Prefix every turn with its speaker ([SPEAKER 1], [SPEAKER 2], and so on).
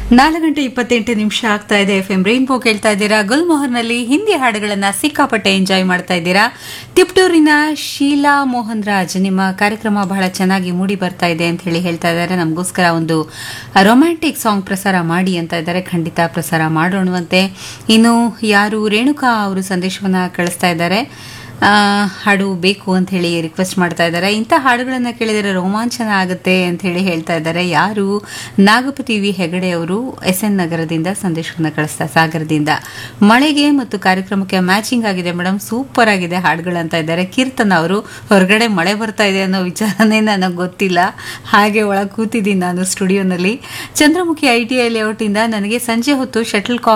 [SPEAKER 1] ನಾಲ್ಕು ಗಂಟೆ ಇಪ್ಪತ್ತೆಂಟು ನಿಮಿಷ ಆಗ್ತಾ ಇದೆ ಎಫ್ ಎಂ ರೈನ್ಬೋ ಕೇಳ್ತಾ ಇದ್ದೀರಾ ಗುಲ್ಮೋಹರ್ನಲ್ಲಿ ಹಿಂದಿ ಹಾಡುಗಳನ್ನ ಸಿಕ್ಕಾಪಟ್ಟೆ ಎಂಜಾಯ್ ಮಾಡ್ತಾ ಇದ್ದೀರಾ ತಿಪ್ಟೂರಿನ ಶೀಲಾ ಮೋಹನ್ ರಾಜ್ ನಿಮ್ಮ ಕಾರ್ಯಕ್ರಮ ಬಹಳ ಚೆನ್ನಾಗಿ ಮೂಡಿ ಬರ್ತಾ ಇದೆ ಅಂತ ಹೇಳಿ ಹೇಳ್ತಾ ಇದ್ದಾರೆ ನಮಗೋಸ್ಕರ ಒಂದು ರೊಮ್ಯಾಂಟಿಕ್ ಸಾಂಗ್ ಪ್ರಸಾರ ಮಾಡಿ ಅಂತ ಇದ್ದಾರೆ ಖಂಡಿತ ಪ್ರಸಾರ ಮಾಡೋಣವಂತೆ ಇನ್ನು ಯಾರು ರೇಣುಕಾ ಅವರು ಸಂದೇಶವನ್ನ ಕಳಿಸ್ತಾ ಇದ್ದಾರೆ ಆ, ಹಾಡು ಬೇಕು ಅಂತ ಹೇಳಿ ರಿಕ್ವೆಸ್ಟ್ ಮಾಡ್ತಾ ಇದ್ದಾರೆ ಇಂಥ ಹಾಡುಗಳನ್ನು ಕೇಳಿದರೆ ರೋಮಾಂಚನ ಆಗುತ್ತೆ ಅಂತ ಹೇಳಿ ಹೇಳ್ತಾ ಇದ್ದಾರೆ ಯಾರು ನಾಗಪತಿ ವಿ ಹೆಗಡೆ ಅವರು ಎಸ್ ಎನ್ ನಗರದಿಂದ ಸಂದೇಶವನ್ನು ಕಳಿಸ್ತಾ ಸಾಗರದಿಂದ ಮಳೆಗೆ ಮತ್ತು ಕಾರ್ಯಕ್ರಮಕ್ಕೆ ಮ್ಯಾಚಿಂಗ್ ಆಗಿದೆ ಮೇಡಮ್ ಸೂಪರ್ ಆಗಿದೆ ಹಾಡುಗಳಂತ ಇದ್ದಾರೆ ಕೀರ್ತನ ಅವರು ಹೊರಗಡೆ ಮಳೆ ಬರ್ತಾ ಇದೆ ಅನ್ನೋ ವಿಚಾರನೇ ನನಗೆ ಗೊತ್ತಿಲ್ಲ ಹಾಗೆ ಒಳಗೆ ಕೂತಿದ್ದೀನಿ ನಾನು ಸ್ಟುಡಿಯೋನಲ್ಲಿ ಚಂದ್ರಮುಖಿ ಐ ಟಿ ಐ ಲೇಔಟಿಂದ ನನಗೆ ಸಂಜೆ ಹೊತ್ತು ಶಟಲ್